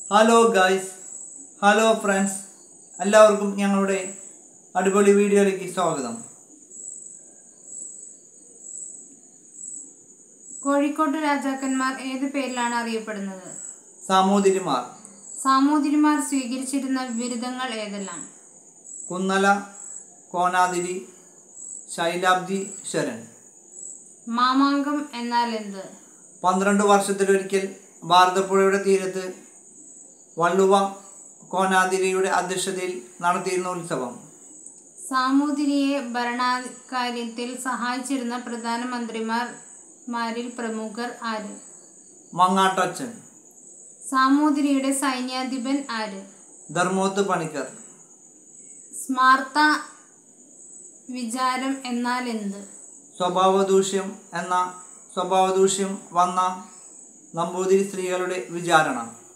hello guys hello friends എല്ലാവർക്കും ഞങ്ങളുടെ അടിപൊളി വീഡിയോയിലേക്ക് സ്വാഗതം കോഴിക്കോട് രാജാക്കന്മാർ ഏത് പേരിലാണ് അറിയപ്പെടുന്നത് സാമൂതിരിമാർ സാമൂതിരിമാർ സ്വീകരിച്ചിരുന്ന ബിരുദങ്ങൾ ഏതെല്ലാം കുന്നല കോനാതിരി ശൈലാബ്ദി ശരൺ മാമാങ്കം എന്നാൽ എന്ത് പന്ത്രണ്ട് വർഷത്തിലൊരിക്കൽ ഭാരതപ്പുഴയുടെ തീരത്ത് വള്ളുവ കോനാതിരിയുടെ അധ്യക്ഷതയിൽ നടത്തിയിരുന്ന ഉത്സവം സാമൂതിരിയെ ഭരണകാര്യത്തിൽ സഹായിച്ചിരുന്ന പ്രധാനമന്ത്രിമാർ മാരിൽ പ്രമുഖർ ആര് മങ്ങാട്ടച്ചൻ സാമൂതിരിയുടെ സൈന്യാധിപൻ ആര് ധർമ്മോത്ത് പണിക്കർ സ്മാർത്ത വിചാരം എന്നാൽ എന്ത് സ്വഭാവദൂഷ്യം എന്ന സ്വഭാവദൂഷ്യം വന്ന നമ്പൂതിരി സ്ത്രീകളുടെ വിചാരണ